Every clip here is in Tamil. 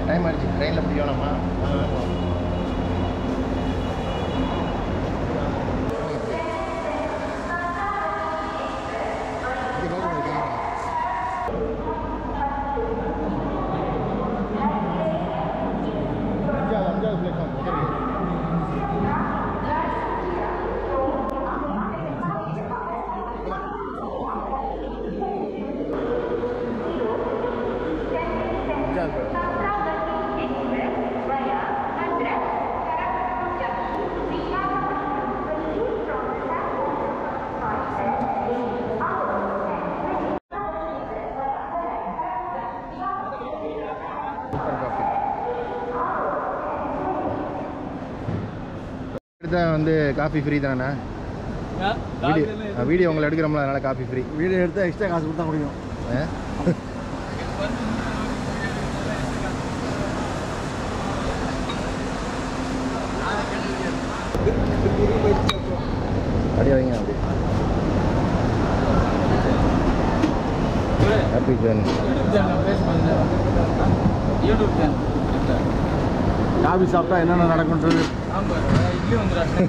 டைம் ஆயிடுச்சு ட்ரெயினில் போய் வேணாமா அஞ்சாவது அஞ்சாவது பிளேட்ஃபார்ம் முதல் அஞ்சாவது சூப்பர் காஃபி எடுத்தா வந்து காஃபி ஃப்ரீ தானே வீடியோ வீடியோ உங்களை எடுக்கிறோம்ல அதனால காஃபி ஃப்ரீ வீடியோ எடுத்தால் எக்ஸ்ட்ரா காசு கொடுத்தா முடியும் அப்படியே வைங்க அப்படி happy journey YouTube channel coffee சாப்பிட்டா என்னென்ன நடக்கும்ன்றது ஆமாம் இட்லி வந்துடுறாங்க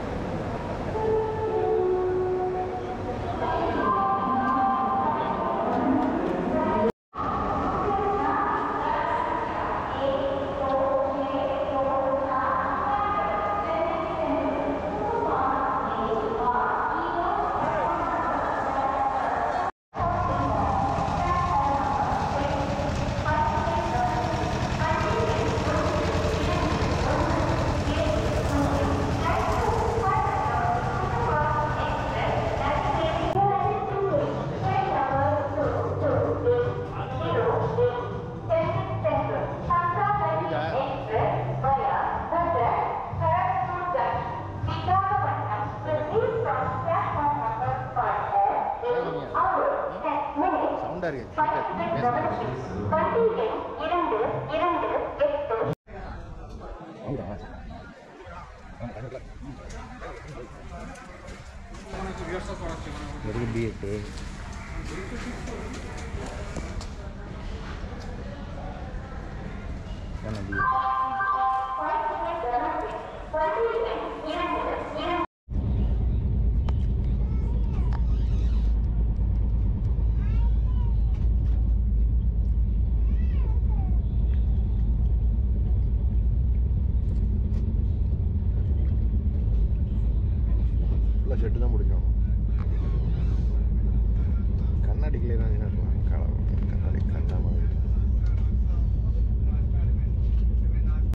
சவுண்டாக இருக்கு வெரி பிஎட்டு என்ன பிஎட்